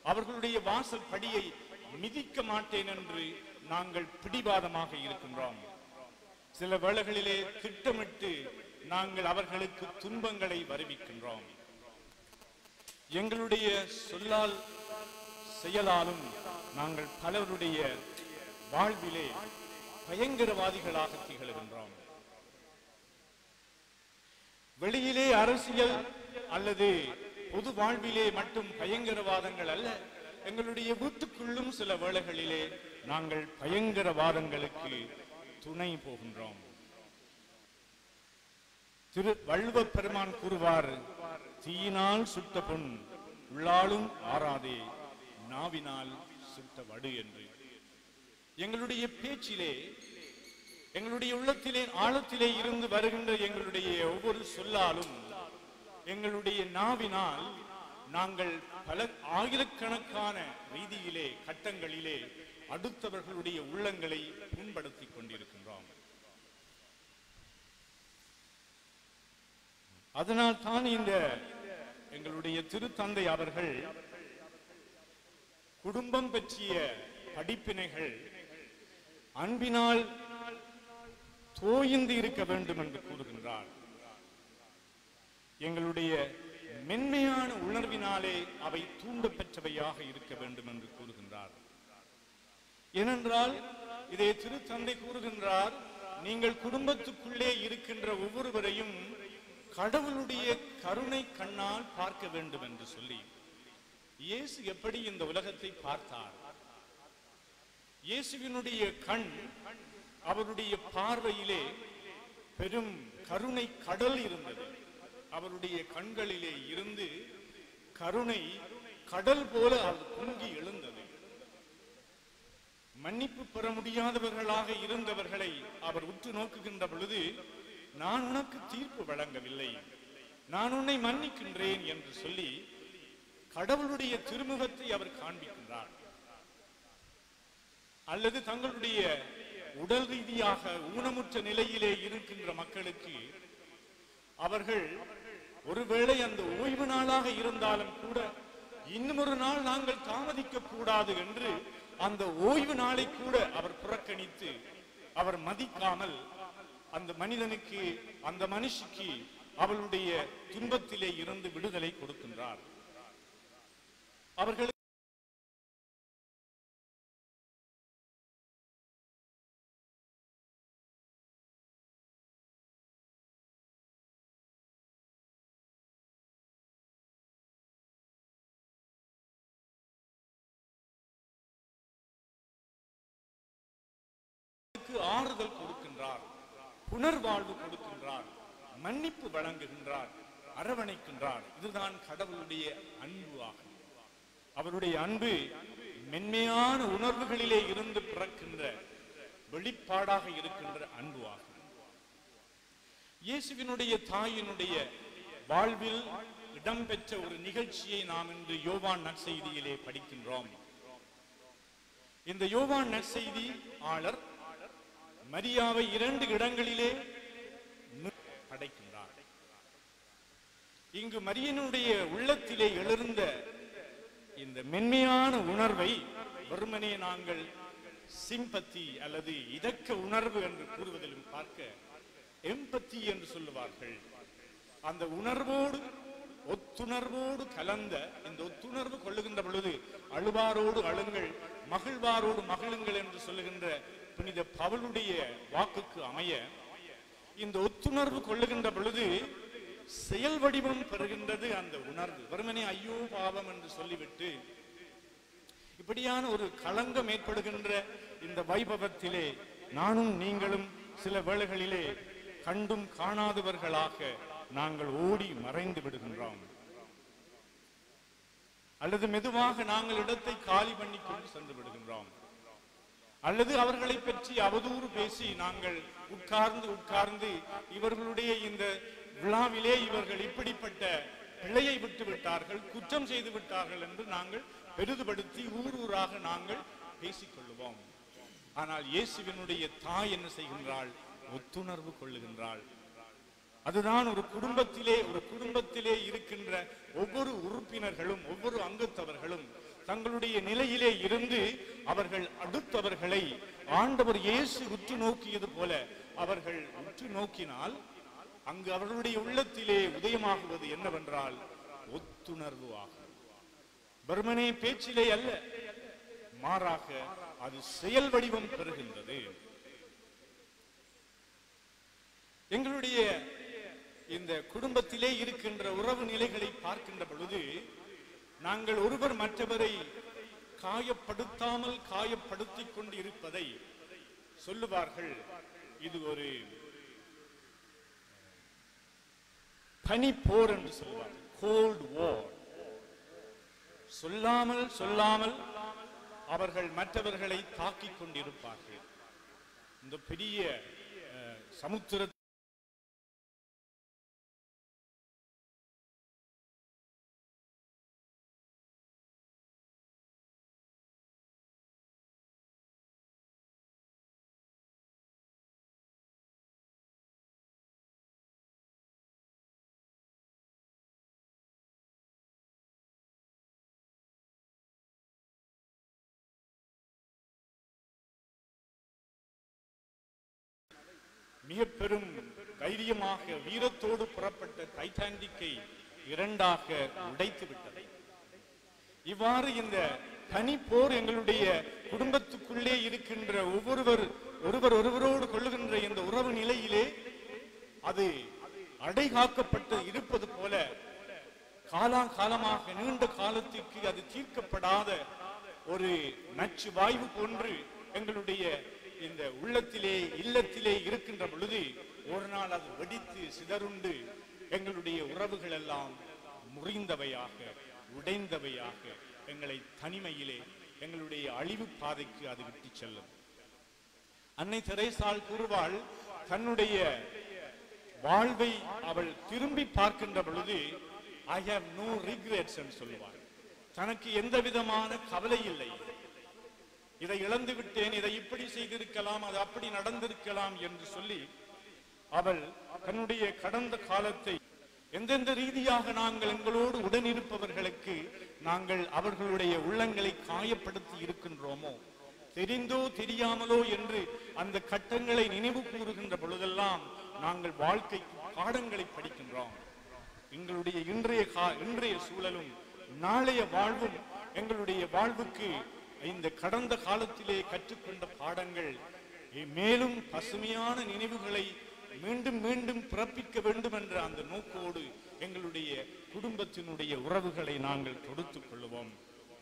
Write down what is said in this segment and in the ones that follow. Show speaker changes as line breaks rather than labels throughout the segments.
அவர்களுடைய வாசல் படியை மிதிக்க மாட்டேன் என்று நாங்கள் பிடிவாதமாக இருக்கின்றோம் சில வேளைகளிலே திட்டமிட்டு நாங்கள் அவர்களுக்கு துன்பங்களை வருவிக்கின்றோம் எங்களுடைய சொல்லால் செயலாலும் நாங்கள் பலருடைய வாழ்விலே பயங்கரவாதிகளாக திகழ்கின்றோம் வெளியிலே அரசியல் அல்லது பொது வாழ்விலே மட்டும் பயங்கரவாதங்கள் அல்ல எங்களுடைய வீட்டுக்குள்ளும் சில வேளைகளிலே நாங்கள் பயங்கரவாதங்களுக்கு துணை போகின்றோம் திரு வள்ளுவப் பெருமான் கூறுவார் தீயினால் சுட்ட பொன் உள்ளாலும் ஆறாதே நாவினால் சுட்ட வடு என்று எங்களுடைய பேச்சிலே எங்களுடைய உள்ளத்திலே ஆழத்திலே இருந்து வருகின்ற எங்களுடைய ஒவ்வொரு சொல்லாலும் எங்களுடைய நாவினால் நாங்கள் பல ஆயிரக்கணக்கான ரீதியிலே கட்டங்களிலே அடுத்தவர்களுடைய உள்ளங்களை புண்படுத்திக் கொண்டிருக்கின்றோம் அதனால் தான் இந்த எங்களுடைய திருத்தந்தை அவர்கள் குடும்பம் பற்றிய படிப்பினைகள் அன்பினால் தோய்ந்து இருக்க வேண்டும் என்று கூறுகின்றார் எங்களுடைய மென்மையான உணர்வினாலே அவை தூண்ட பெற்றவையாக இருக்க வேண்டும் என்று கூறுகின்றார் ஏனென்றால் இதை திருத்தந்தை கூறுகின்றார் நீங்கள் குடும்பத்துக்குள்ளே இருக்கின்ற ஒவ்வொருவரையும் கடவுளுடைய கருணை கண்ணால் பார்க்க வேண்டும் என்று சொல்லி இயேசு எப்படி இந்த உலகத்தை பார்த்தார் இயேசுவினுடைய கண் அவருடைய பார்வையிலே பெரும் கருணை கடல் இருந்தது அவருடைய கண்களிலே இருந்து கருணை கடல் போல அது பொங்கி எழுந்தது மன்னிப்பு பெற முடியாதவர்களாக இருந்தவர்களை அவர் உற்று நோக்குகின்ற பொழுது நான் உனக்கு தீர்ப்பு வழங்கவில்லை நான் உன்னை மன்னிக்கின்றேன் என்று சொல்லி கடவுளுடைய திருமுகத்தை அவர் காண்பிக்கின்றார் அல்லது தங்களுடைய உடல் ரீதியாக ஊனமுற்ற நிலையிலே இருக்கின்ற மக்களுக்கு அவர்கள் ஒருவேளை அந்த ஓய்வு நாளாக இருந்தாலும் கூட இன்னும் ஒரு நாள் நாங்கள் தாமதிக்க கூடாது என்று அந்த ஓய்வு நாளை கூட அவர் புறக்கணித்து அவர் மதிக்காமல் அந்த மனிதனுக்கு அந்த மனுஷிக்கு அவளுடைய துன்பத்திலே இருந்து விடுதலை கொடுக்கின்றார் அவர்கள் அவர்களுக்கு ஆறுதல் கொடுக்கின்றார் புனர்வாழ்வு கொடுக்கின்றார் மன்னிப்பு வழங்குகின்றார் அரவணைக்கின்றார் இதுதான் கடவுளுடைய அன்பு ஆகும் அவருடைய அன்பு மென்மையான உணர்வுகளிலே இருந்து பிறக்கின்ற வெளிப்பாடாக இருக்கின்ற அன்பு ஆகும் இயேசுவினுடைய தாயினுடைய வாழ்வில் இடம்பெற்ற ஒரு நிகழ்ச்சியை நாம் இன்று யோவான் நற்செய்தியிலே படிக்கின்றோம் இந்த யோவான் நற்செய்தி ஆளர் மரியாவை இரண்டு இடங்களிலே நி- படைக்கின்றார் இங்கு மரியனுடைய உள்ளத்திலே எழுந்த இந்த மென்மையான உணர்வை வெறுமனே நாங்கள் சிம்பத்தி அல்லது இதக்க உணர்வு என்று கூறுவதிலும் பார்க்க எம்பத்தி என்று சொல்லுவார்கள் அந்த உணர்வோடு ஒத்துணர்வோடு கலந்த இந்த ஒத்துணர்வு கொள்ளுகின்ற பொழுது அழுவாரோடு அழுங்கள் மகிழ்வாரோடு மகிழுங்கள் என்று சொல்லுகின்ற புனித பவுலுடைய வாக்குக்கு அமைய இந்த ஒத்துணர்வு கொள்ளுகின்ற பொழுது செயல் வடிவம் பெறுகின்றது அந்த உணர்வு வெறுமனே ஐயோ பாவம் என்று சொல்லிவிட்டு இப்படியான ஒரு களங்கம் ஏற்படுகின்ற இந்த வைபவத்திலே நானும் நீங்களும் சில வேளைகளிலே கண்டும் காணாதவர்களாக நாங்கள் ஓடி மறைந்து விடுகின்றோம் அல்லது மெதுவாக நாங்கள் இடத்தை காலி பண்ணி கொண்டு சென்று விடுகின்றோம் அல்லது அவர்களை பற்றி அவதூறு பேசி நாங்கள் உட்கார்ந்து உட்கார்ந்து இவர்களுடைய இந்த விழாவிலே இவர்கள் இப்படிப்பட்ட பிழையை விட்டு விட்டார்கள் குற்றம் செய்து விட்டார்கள் என்று நாங்கள் பெரிதுபடுத்தி ஊர் ஊராக நாங்கள் பேசிக்கொள்ளுவோம் ஆனால் இயேசுவினுடைய தாய் என்ன செய்கின்றாள் ஒத்துணர்வு கொள்ளுகின்றாள் அதுதான் ஒரு குடும்பத்திலே ஒரு குடும்பத்திலே இருக்கின்ற ஒவ்வொரு உறுப்பினர்களும் ஒவ்வொரு அங்கத்தவர்களும் தங்கள் தங்களுடைய நிலையிலே இருந்து அவர்கள் அடுத்தவர்களை ஆண்டவர் இயேசு உற்று நோக்கியது போல அவர்கள் உற்று நோக்கினால் அங்கு அவர்களுடைய உள்ளத்திலே உதயமாகுவது என்னவென்றால் ஒத்துணர்வு ஆகும் வெறுமனே பேச்சிலே அல்ல மாறாக அது செயல் வடிவம் பெறுகின்றது எங்களுடைய இந்த குடும்பத்திலே இருக்கின்ற உறவு நிலைகளை பார்க்கின்ற பொழுது நாங்கள் ஒருவர் மற்றவரை காயப்படுத்தாமல் காயப்படுத்திக் கொண்டு இருப்பதை சொல்லுவார்கள் இது ஒரு பனிப்போர் என்று சொல்லுவார்கள் கோல்ட் war சொல்லாமல் சொல்லாமல் அவர்கள் மற்றவர்களை தாக்கிக் கொண்டிருப்பார்கள் இந்த பெரிய அஹ், சமுத்திர மிக பெரும் தைரியமாக வீரத்தோடு புறப்பட்ட டைட்டானிக்கை இரண்டாக உடைத்து விட்டது இவ்வாறு இந்த தனி போர் எங்களுடைய குடும்பத்துக்குள்ளே இருக்கின்ற ஒவ்வொருவர் ஒருவர் ஒருவரோடு கொள்ளுகின்ற இந்த உறவு நிலையிலே அது அடைகாக்கப்பட்டு இருப்பது போல காலாகாலமாக நீண்ட காலத்திற்கு அது தீர்க்கப்படாத ஒரு நச்சு வாய்வு போன்று எங்களுடைய இந்த உள்ளத்திலே இல்லத்திலே இருக்கின்ற பொழுது ஒரு நாள் அது வெடித்து சிதறுண்டு எங்களுடைய உறவுகள் எல்லாம் முறிந்தவையாக உடைந்தவையாக எங்களை தனிமையிலே எங்களுடைய அழிவு பாதைக்கு அது விட்டு செல்லும் அன்னை தெரேசாள் கூறுவாள் தன்னுடைய வாழ்வை அவள் திரும்பி பார்க்கின்ற பொழுது ஐ ஹவ் நோ ரிக்ரெட்ஸ் என்று சொல்லுவாள் தனக்கு எந்த விதமான கவலை இல்லை இதை இழந்து விட்டேன் இதை இப்படி செய்திருக்கலாம் அது அப்படி நடந்திருக்கலாம் என்று சொல்லி அவள் தன்னுடைய கடந்த காலத்தை எந்தெந்த ரீதியாக நாங்கள் எங்களோடு உடனிருப்பவர்களுக்கு நாங்கள் அவர்களுடைய உள்ளங்களை காயப்படுத்தி இருக்கின்றோமோ தெரிந்தோ தெரியாமலோ என்று அந்த கட்டங்களை நினைவு கூறுகின்ற பொழுதெல்லாம் நாங்கள் வாழ்க்கை பாடங்களை படிக்கின்றோம் எங்களுடைய இன்றைய கா- இன்றைய சூழலும் நாளைய வாழ்வும் எங்களுடைய வாழ்வுக்கு இந்த கடந்த காலத்திலே கற்றுக்கொண்ட பாடங்கள் மேலும் பசுமையான நினைவுகளை மீண்டும் மீண்டும் பிறப்பிக்க வேண்டும் என்ற அந்த நோக்கோடு எங்களுடைய குடும்பத்தினுடைய உறவுகளை நாங்கள் தொடுத்துக் கொள்வோம்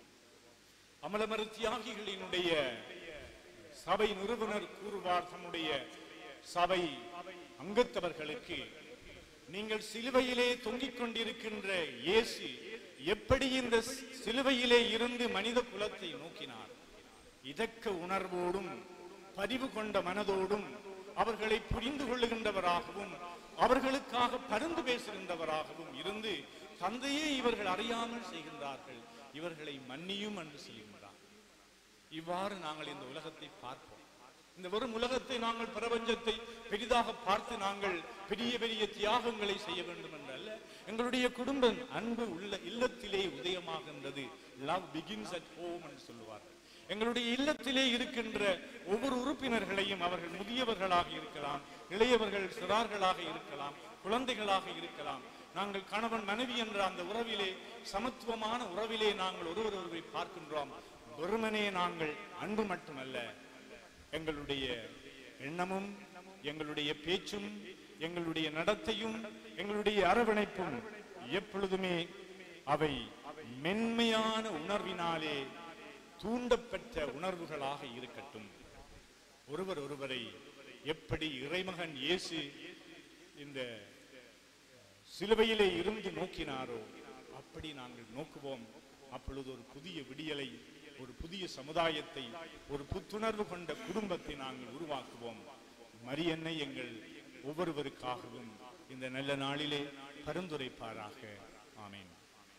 அமலமர தியாகிகளினுடைய சபை நிறுவனர் கூறுவார் தம்முடைய சபை அங்கத்தவர்களுக்கு நீங்கள் சிலுவையிலே தொங்கிக் கொண்டிருக்கின்ற இயேசு எப்படி இந்த சி- சிலுவையிலே இருந்து மனித குலத்தை நோக்கினார் இதக்க உணர்வோடும் பதிவு கொண்ட மனதோடும் அவர்களை புரிந்து கொள்ளுகின்றவராகவும் அவர்களுக்காக பரிந்து பேசுகின்றவராகவும் இருந்து தந்தையே இவர்கள் அறியாமல் செய்கின்றார்கள் இவர்களை மன்னியும் என்று சொல்கின்றார் இவ்வாறு நாங்கள் இந்த உலகத்தை பார்ப்போம் இந்த வெறும் உலகத்தை நாங்கள் பிரபஞ்சத்தை பெரிதாக பார்த்து நாங்கள் பெரிய பெரிய தியாகங்களை செய்ய வேண்டும் என்றல்ல எங்களுடைய குடும்பம் அன்பு உள்ள இல்லத்திலே உதயமாகின்றது லவ் பிகின்ஸ் அட் ஹோம் என்று சொல்லுவார்கள் எங்களுடைய இல்லத்திலே இருக்கின்ற ஒவ்வொரு உறுப்பினர்களையும் அவர்கள் முதியவர்களாக இருக்கலாம் இளையவர்கள் சிறார்களாக இருக்கலாம் குழந்தைகளாக இருக்கலாம் நாங்கள் கணவன் மனைவி என்ற அந்த உறவிலே சமத்துவமான உறவிலே நாங்கள் ஒருவர் ஒருவரை பார்க்கின்றோம் வெறுமனே நாங்கள் அன்பு மட்டுமல்ல எங்களுடைய எண்ணமும் எங்களுடைய பேச்சும் எங்களுடைய நடத்தையும் எங்களுடைய அரவணைப்பும் எப்பொழுதுமே அவை மென்மையான உணர்வினாலே தூண்டப்பெற்ற உணர்வுகளாக இருக்கட்டும் ஒருவர் ஒருவரை எப்படி இறைமகன் இயேசு இந்த சிலுவையிலே இருந்து நோக்கினாரோ அப்படி நாங்கள் நோக்குவோம் அப்பொழுது ஒரு புதிய விடியலை ஒரு புதிய சமுதாயத்தை ஒரு புத்துணர்வு கொண்ட குடும்பத்தை நாங்கள் உருவாக்குவோம் மரியன்னை எங்கள் ஒவ்வொருவருக்காகவும் இந்த நல்ல நாளிலே பரிந்துரைப்பாராக ஆமென்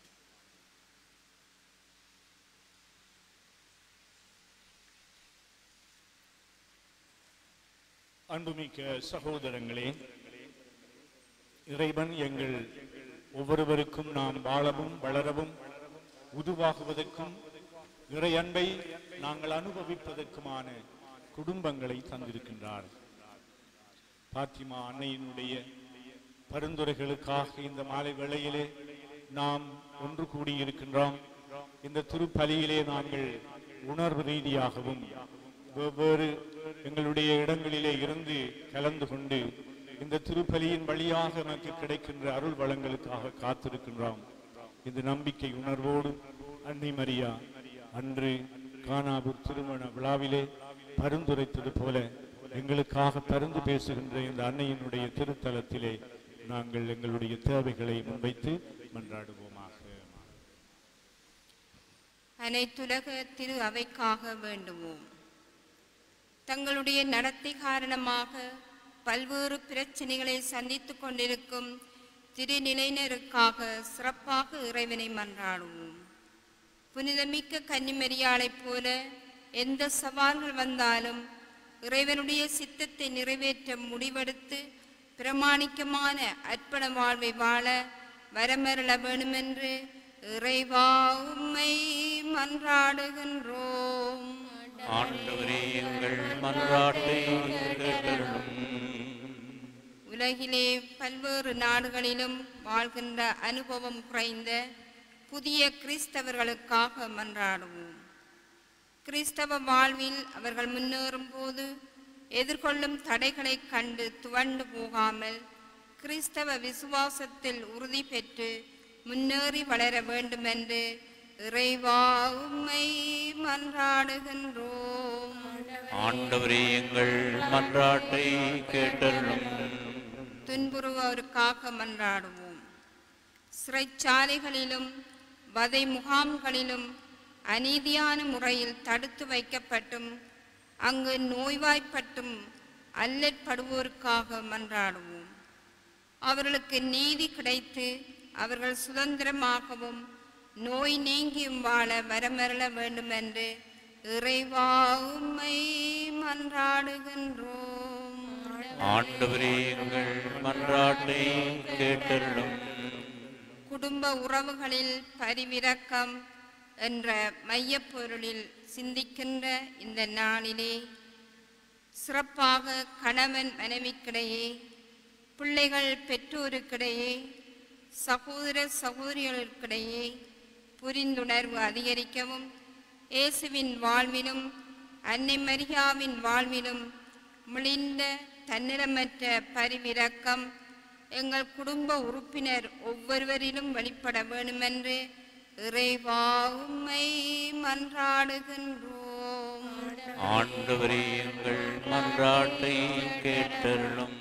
அன்புமிக்க சகோதரங்களே இறைவன் எங்கள் ஒவ்வொருவருக்கும் நாம் வாழவும் வளரவும் உருவாகுவதற்கும் இறை அன்பை நாங்கள் அனுபவிப்பதற்குமான குடும்பங்களை தந்திருக்கின்றார் பாத்திமா அன்னையினுடைய பரிந்துரைகளுக்காக இந்த மாலை வேளையிலே நாம் ஒன்று கூடியிருக்கின்றோம் இந்த திருப்பலியிலே நாங்கள் உணர்வு ரீதியாகவும் வெவ்வேறு எங்களுடைய இடங்களிலே இருந்து கலந்து கொண்டு இந்த திருப்பலியின் வழியாக நமக்கு கிடைக்கின்ற அருள் வளங்களுக்காக காத்திருக்கின்றோம் இந்த நம்பிக்கை உணர்வோடு அன்னை மரியா அன்று கானாபூர் திருமண விழாவிலே பரிந்துரைத்தது போல எங்களுக்காக பரிந்து பேசுகின்ற இந்த அன்னையினுடைய திருத்தலத்திலே நாங்கள் எங்களுடைய தேவைகளை முன்வைத்து மன்றாடுவோமாக
அனைத்துலக திரு அவைக்காக வேண்டுவோம் தங்களுடைய நடத்தை காரணமாக பல்வேறு பிரச்சனைகளை சந்தித்துக் கொண்டிருக்கும் திருநிலையினருக்காக சிறப்பாக இறைவனை மன்றாடுவோம் புனிதமிக்க கன்னிமரியாளைப் போல எந்த சவால்கள் வந்தாலும் இறைவனுடைய சித்தத்தை நிறைவேற்ற முடிவெடுத்து பிரமாணிக்கமான அர்ப்பண வாழ்வை வாழ வரமருள வேண்டுமென்று இறைவா உம்மை மன்றாடுகின்றோம்
ஆண்டவரே எங்கள் மன்றாட்டை கேட்டருளும்
உலகிலே பல்வேறு நாடுகளிலும் வாழ்கின்ற அனுபவம் குறைந்த புதிய கிறிஸ்தவர்களுக்காக மன்றாடுவோம் கிறிஸ்தவ வாழ்வில் அவர்கள் முன்னேறும் போது எதிர்கொள்ளும் தடைகளைக் கண்டு துவண்டு போகாமல் கிறிஸ்தவ விசுவாசத்தில் உறுதி பெற்று முன்னேறி வளர வேண்டுமென்று இறைவா உம்மை மன்றாடுகின்றோம்
ஆண்டவரே எங்கள் மன்றாட்டை கேட்டருளும்
துன்புறுவோருக்காக மன்றாடுவோம் சிறைச்சாலைகளிலும் வதை முகாம்களிலும் அநீதியான முறையில் தடுத்து வைக்கப்பட்டும் அங்கு நோய்வாய்ப்பட்டும் அல்லற்படுவோருக்காக மன்றாடுவோம் அவர்களுக்கு நீதி கிடைத்து அவர்கள் சுதந்திரமாகவும் நோய் நீங்கியும் வாழ வரமருள வேண்டுமென்று இறைவா உம்மை மன்றாடுகின்றோம்
ஆண்டவரே எங்கள் மன்றாட்டை கேட்டருளும்
குடும்ப உறவுகளில் பரிவிரக்கம் என்ற மையப்பொருளில் சிந்திக்கின்ற இந்த நாளிலே சிறப்பாக கணவன் மனைவிக்கிடையே பிள்ளைகள் பெற்றோருக்கிடையே சகோதர சகோதரிகளுக்கிடையே புரிந்துணர்வு அதிகரிக்கவும் இயேசுவின் வாழ்விலும் அன்னை மரியாவின் வாழ்விலும் மிளிந்த தன்னிடமற்ற பரிவிரக்கம் எங்கள் குடும்ப உறுப்பினர் ஒவ்வொருவரிலும் வெளிப்பட வேண்டுமென்று இறைவா உம்மை மன்றாடுகின்றோம்
ஆண்டவரே எங்கள் மன்றாட்டை கேட்டருளும்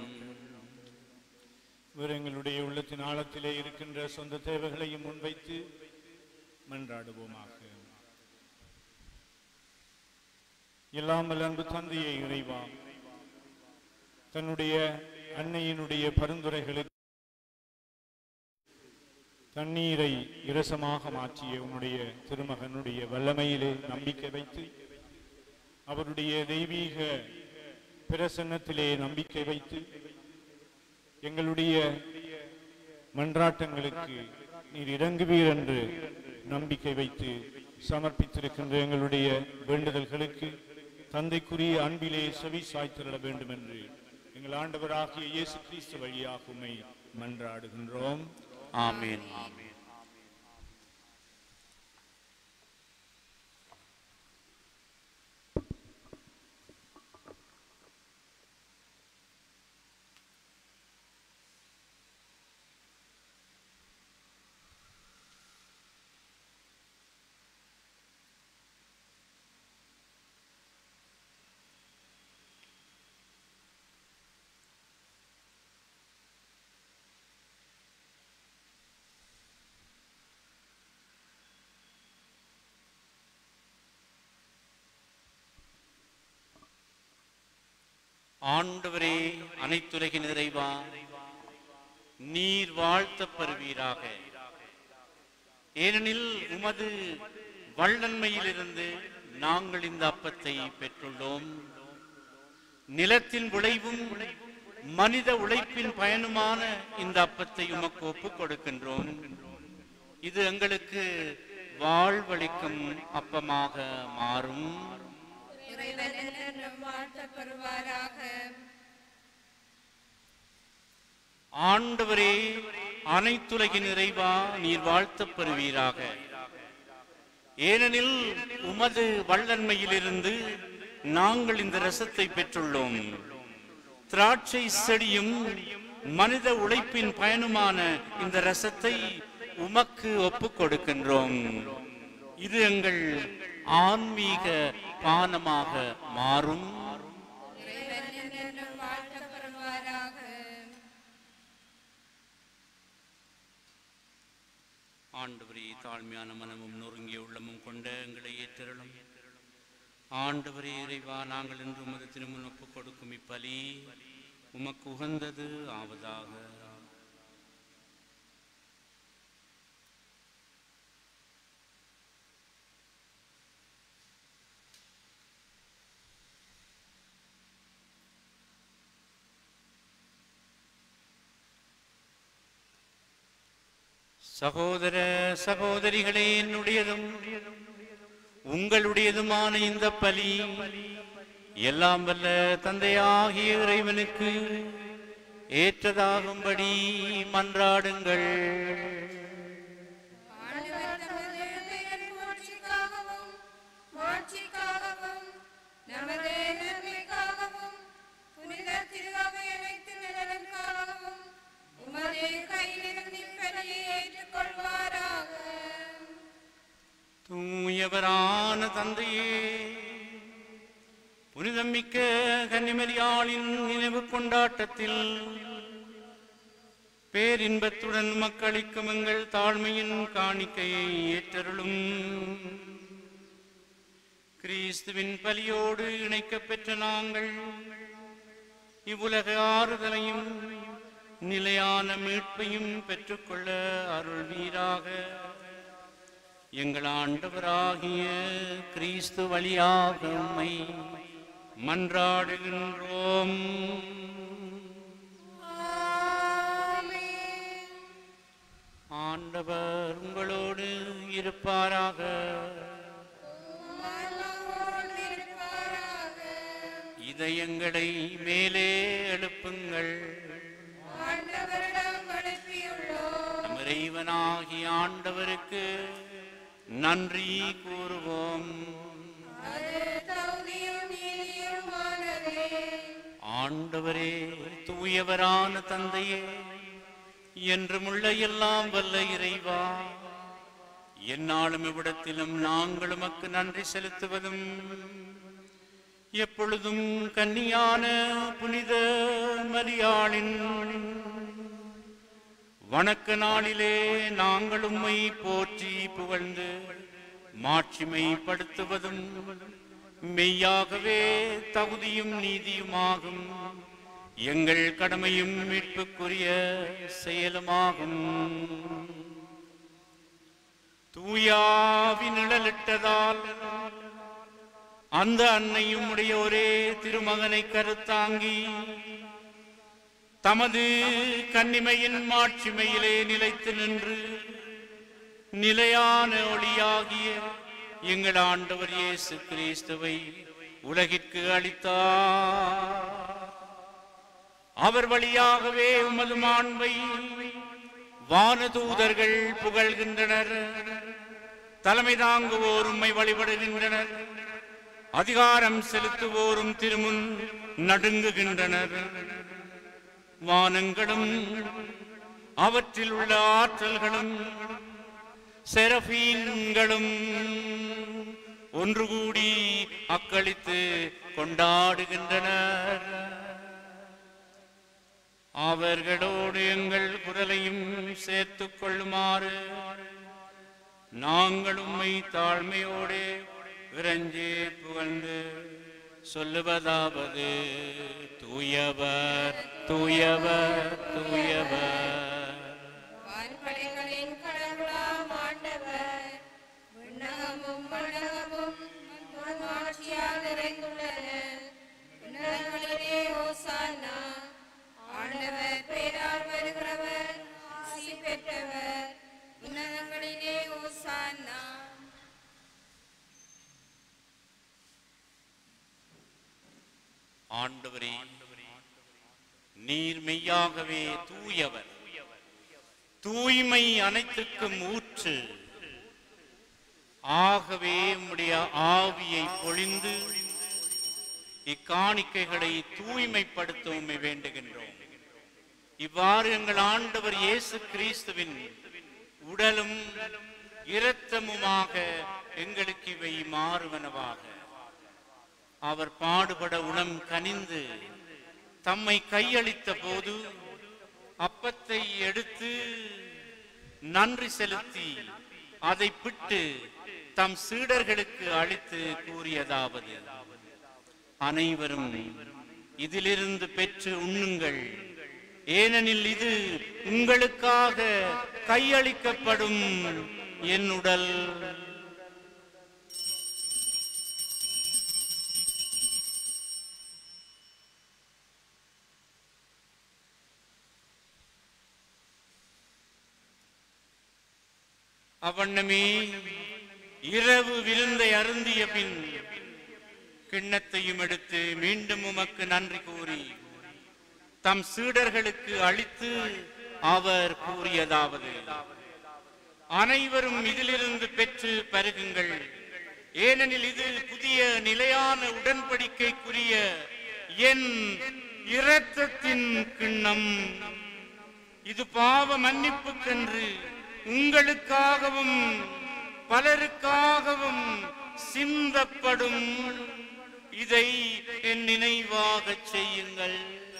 இவர் எங்களுடைய உள்ளத்தின் ஆழத்திலே இருக்கின்ற சொந்த தேவைகளையும் முன்வைத்து மன்றாடுவோமாக இல்லாமல் அன்பு தந்தையை இறைவா தன்னுடைய அன்னையினுடைய பரிந்துரைகளுக்கு தண்ணீரை இரசமாக மாற்றிய உன்னுடைய திருமகனுடைய வல்லமையிலே நம்பிக்கை வைத்து அவருடைய தெய்வீக பிரசன்னத்திலே நம்பிக்கை வைத்து எங்களுடைய மன்றாட்டங்களுக்கு நீர் இறங்குவீர் என்று நம்பிக்கை வைத்து சமர்ப்பித்திருக்கின்ற எங்களுடைய வேண்டுதல்களுக்கு தந்தைக்குரிய அன்பிலே செவி சாய்த்திட வேண்டும் என்று எங்கள் ஆண்டவராகிய இயேசு கிறிஸ்து வழியாக உம்மை மன்றாடுகின்றோம்
ஆமீன் ஆண்டவரே அனைத்துலகின் நிறைவா நீர் வாழ்த்தப் பெறுவீராக ஏனெனில் உமது வல்லன்மையிலிருந்து நாங்கள் இந்த அப்பத்தை பெற்றுள்ளோம் நிலத்தின் விளைவும் மனித உழைப்பின் பயனுமான இந்த அப்பத்தை உமக்கு ஒப்புக் கொடுக்கின்றோம் இது எங்களுக்கு வாழ்வளிக்கும் அப்பமாக மாறும்
இறைவன் என்றென்றும் வாழ்த்தப்படுவாராக
ஆண்டவரே அனைத்துலகின் இறைவா நீர் வாழ்த்தப் பெறுவீராக ஏனெனில் உமது வல்லன்மையிலிருந்து நாங்கள் இந்த ரசத்தை பெற்றுள்ளோம் திராட்சை செடியும் மனித உழைப்பின் பயனுமான இந்த ரசத்தை உமக்கு ஒப்புக் கொடுக்கின்றோம் இது எங்கள் ஆன்மீக பானமாக மாறும்
இறைவன் என்றென்றும் வாழ்த்தப்படுவாராக
ஆண்டவரே தாழ்மையான மனமும் நொறுங்கிய உள்ளமும் கொண்ட எங்களை ஏற்றலும் ஆண்டவரே இறைவா நாங்கள் இன்று உமது திருமுன் ஒப்புக் கொடுக்கும் இப்பலி உமக்கு உகந்தது ஆவதாக சகோதர சகோதரிகளே என்னுடையதும் உங்களுடையதுமான இந்த பலி எல்லாம் வல்ல தந்தையாகிய இறைவனுக்கு ஏற்றதாகும்படி மன்றாடுங்கள்
ஆண்டவர் தமது பெயர் போற்றிக்காகவும் மாட்சிக்காகவும் நமது நன்மைக்காகவும் புனித திருவாவை அனைத்து நலனுக்காகவும் உமது கையிலிருந்து இப்பலியை ஏற்றுக்கொள்வாராக
தூயவரான தந்தையே புனிதமிக்க கன்னிமரியாளின் நினைவு கொண்டாட்டத்தில் பேரின்பத்துடன் மக்களிக்கும் எங்கள் தாழ்மையின் காணிக்கையை ஏற்றருளும் கிறிஸ்துவின் பலியோடு இணைக்கப் பெற்ற நாங்கள் இவ்வுலக ஆறுதலையும் நிலையான மீட்பையும் பெற்றுக்கொள்ள அருள்வீராக எங்கள் ஆண்டவராகிய கிறிஸ்து வழியாக உம்மை மன்றாடுகின்றோம் ஆண்டவர் உங்களோடு இருப்பாராக இதயங்களை மேலே எழுப்புங்கள்
ஆண்டவரிடம் அனுப்பியுள்ளோம்
நம் இறைவனாகிய ஆண்டவருக்கு நன்றி கூறுவோம்
அது தகுதியும் நீதியுமானதே
ஆண்டவரே தூயவரான தந்தையே என்றுமுள்ள எல்லாம் வல்ல இறைவா எந்நாளும் இவ்விடத்திலும் நாங்கள் உமக்கு நன்றி செலுத்துவதும் எப்பொழுதும் கன்னியான புனித மரியாளின் வணக்க நாளிலே நாங்கள் உம்மை போற்றி புகழ்ந்து மாட்சிமைப்படுத்துவதும் மெய்யாகவே தகுதியும் நீதியுமாகும் எங்கள் கடமையும் மீட்புக்குரிய செயலுமாகும் தூயாவி நிழலிட்டதால் அந்த அன்னையும் உடைய ஒரே திருமகனை கருத்தாங்கி தமது கன்னிமையின் மாட்சிமையிலே நிலைத்து நின்று நிலையான ஒளியாகிய எங்கள் ஆண்டவர் இயேசு கிறிஸ்துவை உலகிற்கு அளித்தார் அவர் வழியாகவே உமது மாண்பை வானதூதர்கள் புகழ்கின்றனர் தலைமை தாங்குவோர் உம்மை வழிபடுகின்றனர் அதிகாரம் செலுத்துவோரும் திருமுன் நடுங்குகின்றனர் வானங்களும் அவற்றில் உள்ள ஆற்றல்களும் செரபீன்களும் ஒன்று கூடி அக்களித்து கொண்டாடுகின்றனர் அவர்களோடு எங்கள் குரலையும் சேர்த்துக் கொள்ளுமாறு நாங்கள் உம்மை தாழ்மையோடு இறைஞ்சே புகழ்ந்து சொல்லுவதாவது தூயவர் தூயவர் தூயவர்
வான்படைகளின் கடவுளாம் ஆண்டவர் விண்ணகமும் மண்டகமும் ஆட்சியால் நிறைந்துள்ளன உன்னதங்களிலே ஓசானா ஆண்டவர் பேரால் வருகிறவர் ஆசி பெற்றவர் உன்னதங்களிலே ஓசானா
ஆண்டவரே நீர் மெய்யாகவே தூயவர் தூய்மை அனைத்துக்கும் ஊற்று ஆகவே உம்முடைய ஆவியை பொழிந்து இக்காணிக்கைகளை தூய்மைப்படுத்த உம்மை வேண்டுகின்றோம் இவ்வாறு எங்கள் ஆண்டவர் இயேசு கிறிஸ்துவின் உடலும் இரத்தமுமாக எங்களுக்கு இவை மாறுவனவாக அவர் பாடுபட உளம் கனிந்து தம்மை கையளித்த போது அப்பத்தை எடுத்து நன்றி செலுத்தி அதை பிட்டு தம் சீடர்களுக்கு அளித்து கூறியதாவது அனைவரும் இதிலிருந்து பெற்று உண்ணுங்கள் ஏனெனில் இது உங்களுக்காக கையளிக்கப்படும் என் உடல் அவண்ணமே இரவு விருந்தை அருந்திய பின் கிண்ணத்தையும் எடுத்து மீண்டும் உமக்கு நன்றி கூறி தம் சீடர்களுக்கு அளித்து அவர் கூறியதாவது அனைவரும் இதிலிருந்து பெற்று பருகுங்கள் ஏனெனில் இது புதிய நிலையான உடன்படிக்கைக்குரிய என் இரத்தத்தின் கிண்ணம் இது பாவ மன்னிப்புக்கென்று உங்களுக்காகவும் பலருக்காகவும் சிந்தப்படும் இதை என் நினைவாகச் செய்யுங்கள்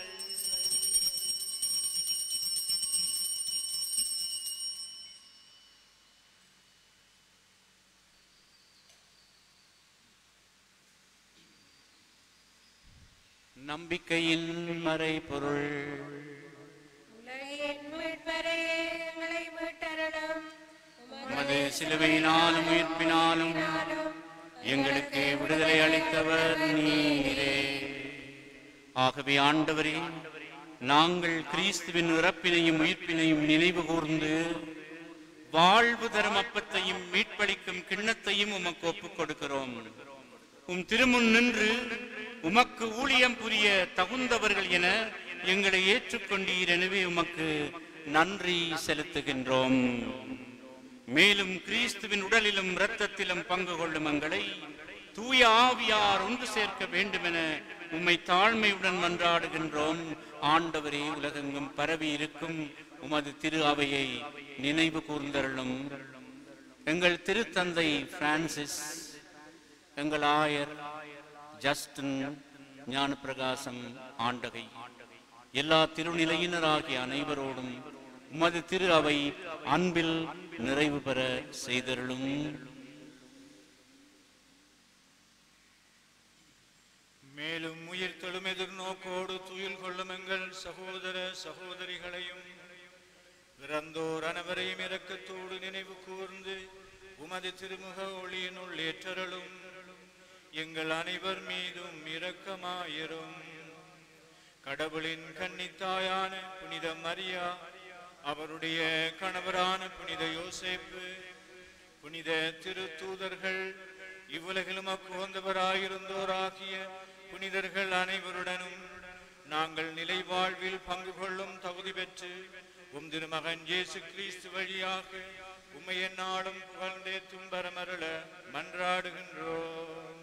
நம்பிக்கையின் மறைபொருள்
உலகின் மீட்பரே எங்களை மீட்டருளும்
உமது சிலுவையினாலும் உயிர்ப்பினாலும் எங்களுக்கு விடுதலை அளித்தவர் நீரே ஆகவே ஆண்டவரே நாங்கள் கிறிஸ்துவின் இறப்பினையும் உயிர்ப்பினையும் நினைவு கூர்ந்து வாழ்வு தரும் அப்பத்தையும் மீட்பளிக்கும் கிண்ணத்தையும் உமக்கு ஒப்புக் கொடுக்கிறோம் உம் திருமுன் நின்று உமக்கு ஊழியம் புரிய தகுந்தவர்கள் என எங்களை ஏற்றுக்கொண்டீர் எனவே உமக்கு நன்றி செலுத்துகின்றோம் மேலும் கிறிஸ்துவின் உடலிலும் இரத்தத்திலும் பங்கு கொள்ளும் எங்களை தூய ஆவியார் ஒன்று சேர்க்க வேண்டுமென உம்மை தாழ்மையுடன் மன்றாடுகின்றோம் ஆண்டவரே உலகெங்கும் பரவி இருக்கும் உமது திரு அவையை நினைவு கூர்ந்தருளும் எங்கள் திருத்தந்தை பிரான்சிஸ் எங்கள் ஆயர் ஜஸ்டின் ஞானப்பிரகாசம் ஆண்டகை எல்லா திருநிலையினராகிய அனைவரோடும் உமது திரு அவை அன்பில் நிறைவு பெற செய்தருளும்
மேலும் உயிர் தெழும் எதிர்நோக்கோடு துயில் கொள்ளும் எங்கள் சகோதர சகோதரிகளையும் பிறந்தோர் அனைவரையும் இரக்கத்தோடு நினைவு கூர்ந்து உமது திருமுக ஒளியினுள் ஏற்றருளும் எங்கள் அனைவர் மீதும் இரக்கமாயிரும் கடவுளின் கன்னித்தாயான புனித மரியா அவருடைய கணவரான புனித யோசேப்பு புனித திருத்தூதர்கள் இவ்வுலகிலும் அக்குவந்தவராயிருந்தோராகிய புனிதர்கள் அனைவருடனும் நாங்கள் நிலை வாழ்வில் பங்கு கொள்ளும் தகுதி பெற்று உம் திருமகன் இயேசு கிறிஸ்து வழியாக உம்மை எந்நாளும் புகழ்ந்தே தும்பரமருள மன்றாடுகின்றோம்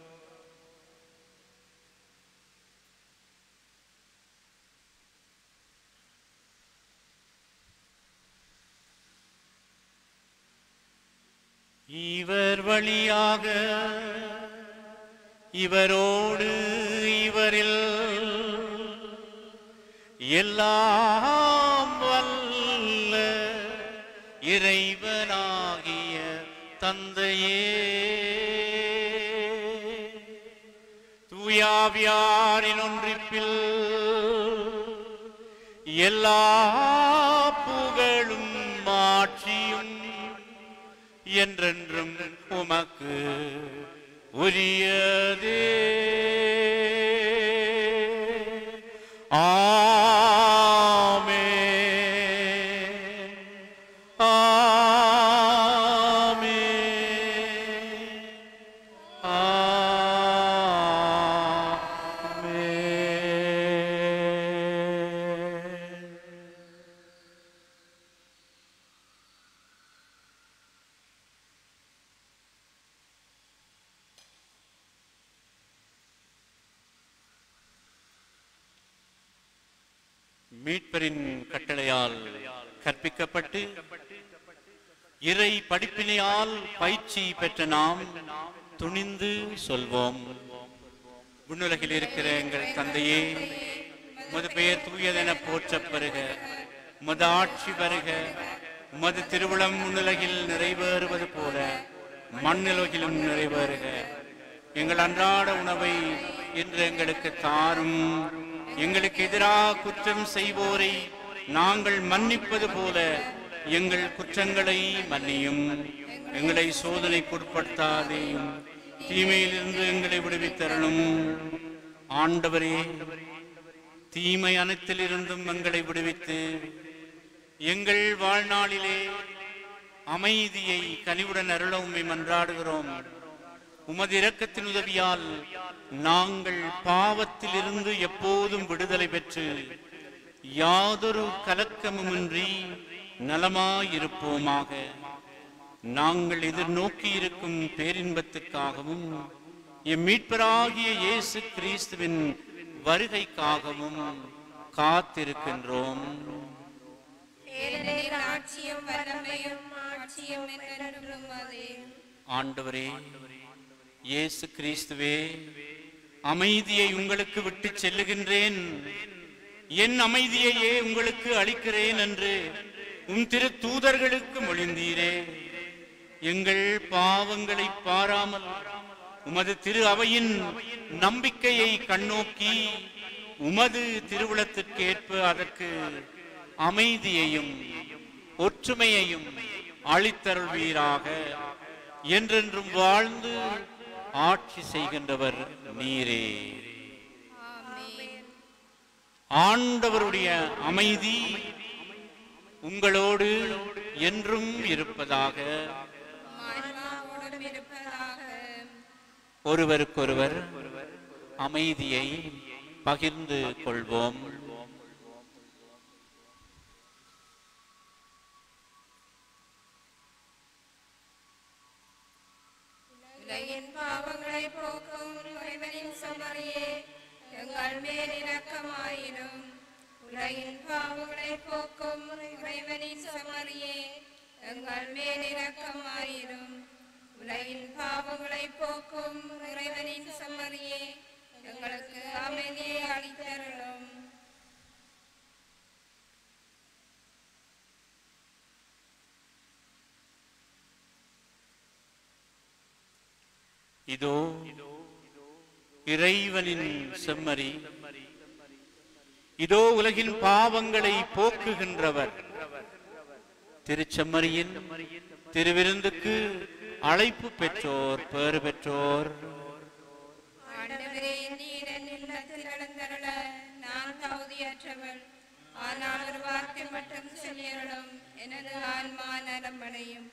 இவர் வழியாக இவரோடு இவரில் எல்லாம் வல்ல இறைவனாகிய தந்தையே தூயாவியாரின் ஒன்றிப்பில் எல்லா புகழும் மாட்சியும் என்றென்றும் உமக்கு உரியதே ஆமென். ஆமென். மீட்பரின் கட்டளையால் கற்பிக்கப்பட்டு இறை படிப்பினையால் பயிற்சி பெற்ற நாம் துணிந்து சொல்வோம் விண்ணுலகில் இருக்கிற எங்கள் தந்தையே உமது பெயர் தூயதென போற்றப் பெறுக உமது ஆட்சி வருக உமது திருவிழம் முன்னுலகில் நிறைவேறுவது போல மண்ணுலகிலும் நிறைவேறுக எங்கள் அன்றாட உணவை இன்று எங்களுக்கு தாரும் எங்களுக்கு எதிராக குற்றம் செய்வோரை நாங்கள் மன்னிப்பது போல எங்கள் குற்றங்களை மன்னியும் எங்களை சோதனைக்குட்படுத்தாதேயும் தீமையிலிருந்து எங்களை விடுவித்தரணும் ஆண்டவரே தீமை அனைத்திலிருந்தும் எங்களை விடுவித்து எங்கள் வாழ்நாளிலே அமைதியை கனிவுடன் அருள உம்மை மன்றாடுகிறோம் உமது இரக்கத்தின் உதவியால் நாங்கள் பாவத்திலிருந்து எப்போதும் விடுதலை பெற்று யாதொரு கலக்கமுமின்றி நலமாயிருப்போமாக நாங்கள் எதிர்நோக்கி இருக்கும் பேரின்பத்துக்காகவும் எம் மீட்பராகிய இயேசு கிறிஸ்துவின் வருகைக்காகவும் காத்திருக்கின்றோம்
ஏனெனில் ஆட்சியும் வல்லமையும் ஆட்சியும் என்றென்றும் அதே
ஆண்டவரே இயேசு கிறிஸ்துவே அமைதியை உங்களுக்கு விட்டு செல்லுகின்றேன் என் அமைதியையே உங்களுக்கு அளிக்கிறேன் என்று உம் திரு தூதர்களுக்கு மொழிந்தீரே எங்கள் பாவங்களை பாராமல் உமது திரு அவையின் நம்பிக்கையை கண்ணோக்கி உமது திருவுளத்திற்கேற்ப அதற்கு அமைதியையும் ஒற்றுமையையும் அளித்தருள்வீராக என்றென்றும் வாழ்ந்து ஆட்சி செய்கின்றவர் நீரே ஆண்டவருடைய அமைதி உங்களோடு என்றும் இருப்பதாக
ஆன்மாவோடும் இருப்பதாக
ஒருவருக்கொருவர் அமைதியை பகிர்ந்து கொள்வோம்
உலகின் பாவங்களை போக்கும் இறைவனின் சமரியே எங்கள் மேல் இரக்கமாயிரும் உலகின் பாவங்களை போக்கும் இறைவனின் சமரியே எங்கள் மேல் இரக்கமாயிரும் உலகின் பாவங்களை போக்கும் இறைவனின் சமரியே எங்களுக்கு அமைதியை அளித்தருளும்
இதோ இறைவனின் செம்மறி இதோ உலகின் பாவங்களை போக்குகின்றவர் திருச்செம்மறியின் திருவிருந்துக்கு அழைப்பு பெற்றோர் பேறு பெற்றோர்
ஆண்டவரே நீர் என் இல்லத்தில் எழுந்தருள நான் தகுதியற்றவள் ஆனால் ஒரு வார்த்தை மட்டும் சொல்லியருளும் எனது ஆன்மா நலமடையும்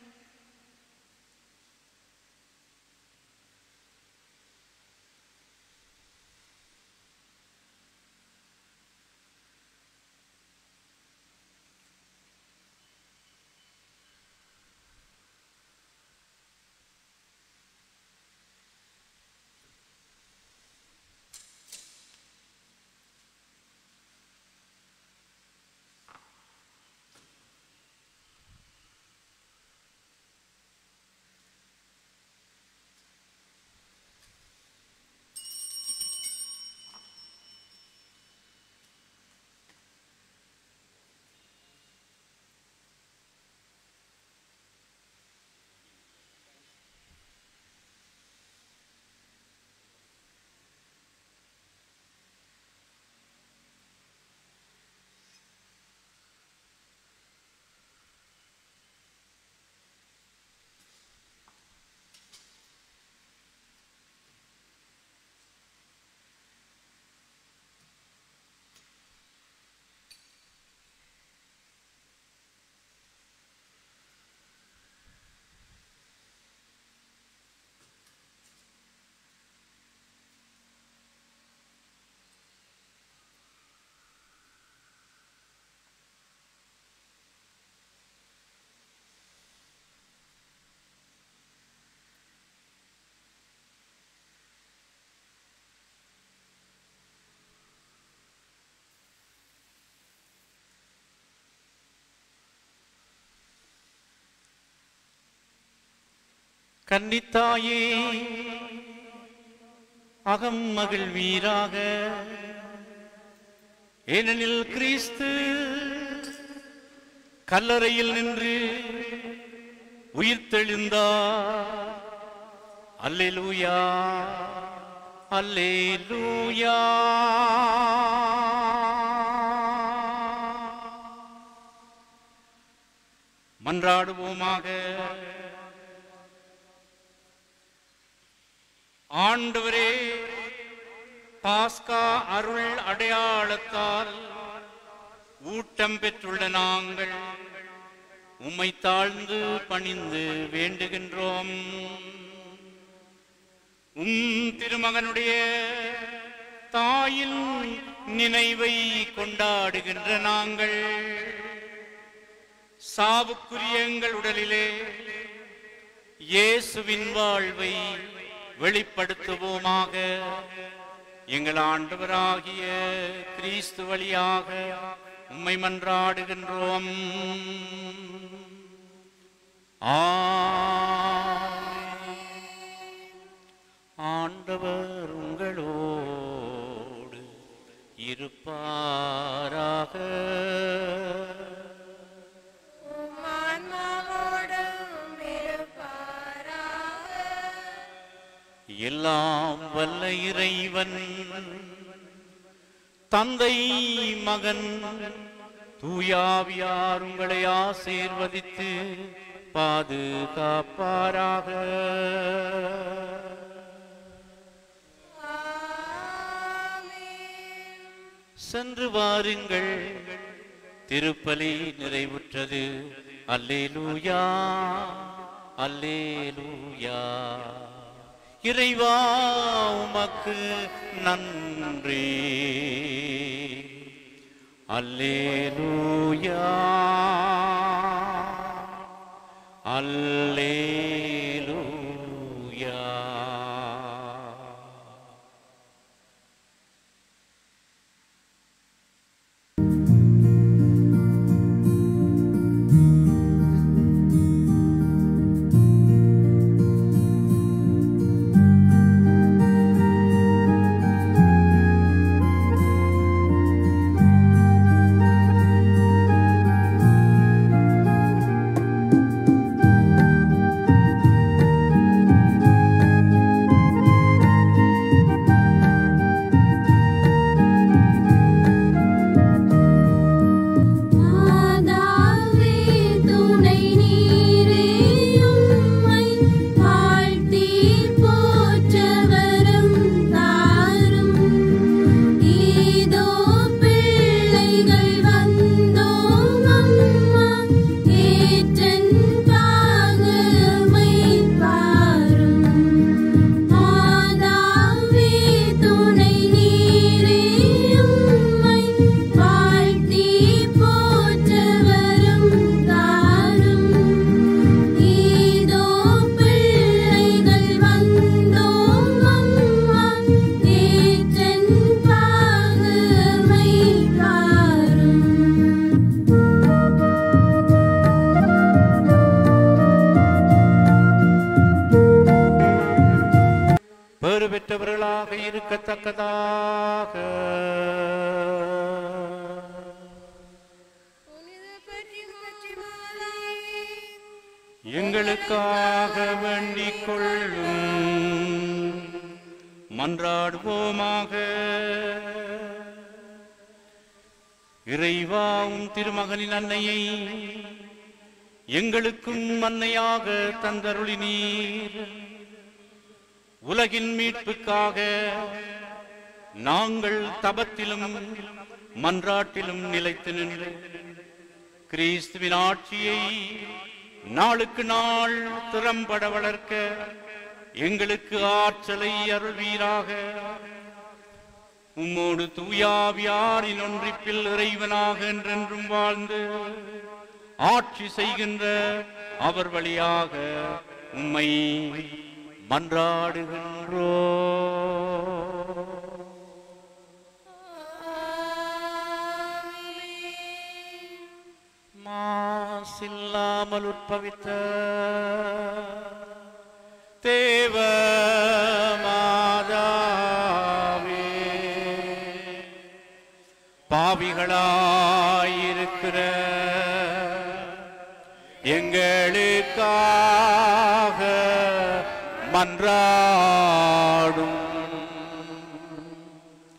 கன்னித்தாயே அகம் மகிழ்வீராக ஏனெனில் கிறிஸ்து கல்லறையில் நின்று உயிர்த்தெழுந்தார் அல்லேலூயா அல்லேலூயா மன்றாடுவோமாக ஆண்டவரே பாஸ்கா அருள் அடையாளத்தால் ஊட்டம் பெற்றுள்ள நாங்கள் உம்மை தாழ்ந்து பணிந்து வேண்டுகின்றோம் உம் திருமகனுடைய தாயின் நினைவை கொண்டாடுகின்ற நாங்கள் சாவுக்குரிய எங்கள் உடலிலே இயேசுவின் வாழ்வை வெளிப்படுத்துவோமாக எங்கள் ஆண்டவராகிய கிறிஸ்து வழியாக உம்மை மன்றாடுகின்றோம் ஆமென். ஆண்டவர் உங்களோடு இருப்பாராக
ஆன்மாவோடும் இருப்பாராக
எல்லாம் வல்ல இறைவன் தந்தை மகன் தூயாவியார் உங்களை ஆசீர்வதித்து பாதுகாப்பாராக
ஆமென்.
சென்று வாருங்கள் திருப்பலி நிறைவுற்றது அல்லேலூயா அல்லேலூயா இறைவா உமக்கு நன்றி அல்லேலூயா அல்லேலூயா
மாதாவே துணை நீரே உம்மை வாழ்த்தி போற்றவரும் தாரும் இதோ பிள்ளைகள் வந்தோம் அம்மா ஏற்றன் பாகமை பாரும் மாதாவே துணை நீரே உம்மை வாழ்த்தி போற்றவரும் தாரும் இதோ பிள்ளைகள் வந்தோம் அம்மா ஏற்றன் பாகமை பாரும்
பேறு பெற்றவர்களாக இருக்கத்தக்கதாக
புனித பற்றி பற்றி மாதாவே
எங்களுக்காக வேண்டிக் கொள்ளும் மன்றாடுவோமாக இறைவாவும் திருமகனின் அன்னையை எங்களுக்கும் அன்னையாக தந்தருளினீர் உலகின் மீட்புக்காக நாங்கள் தபத்திலும் மன்றாட்டிலும் நிலைத்து நின்று கிறிஸ்துவின் ஆட்சியை நாளுக்கு நாள் திறம்பட வளர்க்க எங்களுக்கு ஆற்றலை அருள்வீராக உம்மோடு தூயாவியாரின் ஒன்றிப்பில் இறைவனாக என்றென்றும் வாழ்ந்து ஆட்சி செய்கின்ற அவர் வழியாக உம்மை மன்றாடுகின்றோ மாசில்லாமல் உற்பவித்த தேவ மாதாவே பாவிகளாயிருக்கிற எங்களுக்காக மன்றாடும்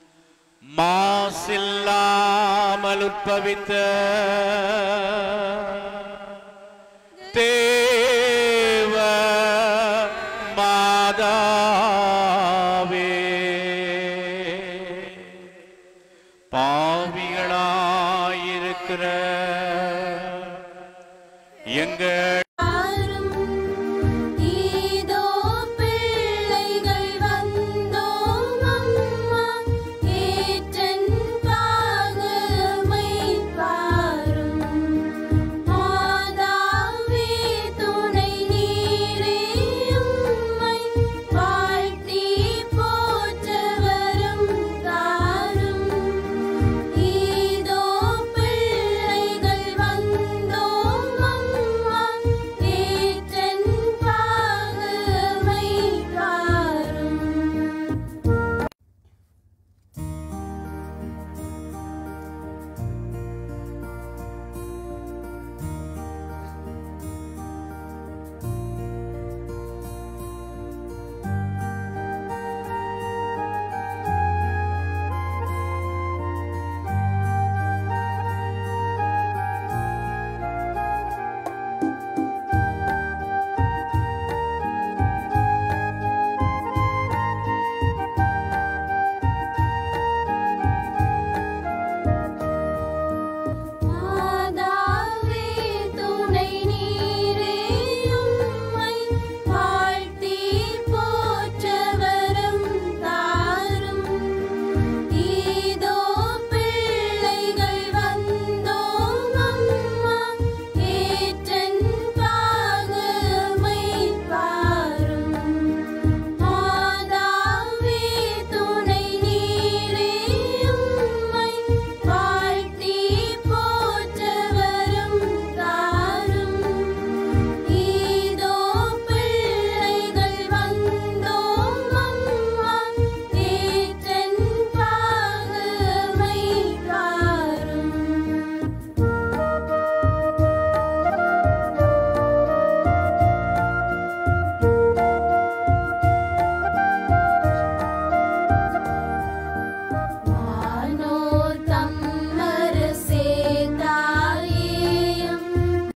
மாசில்லாமல் உற்பவித்த